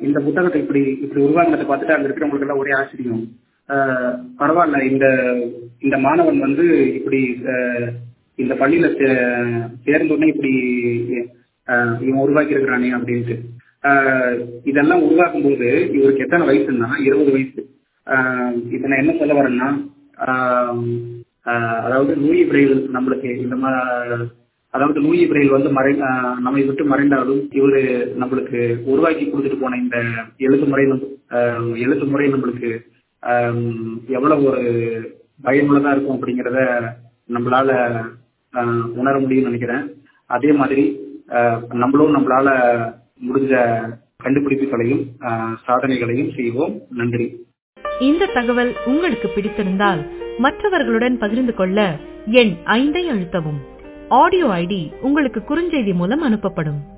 இந்த புத்தகத்தை இப்படி இப்படி உருவாங்கினதை பார்த்துட்டு அங்க இருக்கிறவங்களுக்கு எல்லாம் ஒரே ஆச்சரியம் ஆஹ் பரவாயில்ல இந்த இந்த மாணவன் வந்து இப்படி ஆஹ் இந்த பள்ளியில சே- சேர்ந்த உடனே இப்படி ஆஹ் இவன் உருவாக்கி இருக்கிறானே அப்படின்ட்டு ஆஹ் இதெல்லாம் உருவாக்கும் போது இவருக்கு எத்தனை வயசுன்னா இருபது வயசு ஆஹ் இப்ப நான் என்ன சொல்ல வரேன்னா ஆஹ் ஆஹ் அதாவது லூயி பிரெயில் நம்மளுக்கு இந்த மா அதாவது லூயி பிரெயில் வந்து மறை ஆஹ் நம்மை விட்டு மறைந்தாலும் இவரு நம்மளுக்கு உருவாக்கி கொடுத்துட்டு போன இந்த எழுத்து முறை வந்து ஆஹ் எழுத்து முறை நம்மளுக்கு ஆஹ் எவ்வளவு ஒரு பயனுள்ளதா இருக்கும் அப்படிங்கிறத நம்மளால ஆஹ் உணர முடியும்னு நினைக்கிறேன் அதே மாதிரி ஆஹ் நம்மளும் நம்மளால முடிஞ்ச கண்டுபிடிப்புகளையும் ஆஹ் சாதனைகளையும் செய்வோம் நன்றி இந்த தகவல் உங்களுக்கு பிடித்திருந்தால் மற்றவர்களுடன் பகிர்ந்து கொள்ள எண் ஐந்தை அழுத்தவும் ஆடியோ ஐடி உங்களுக்கு குறுஞ்செய்தி மூலம் அனுப்பப்படும்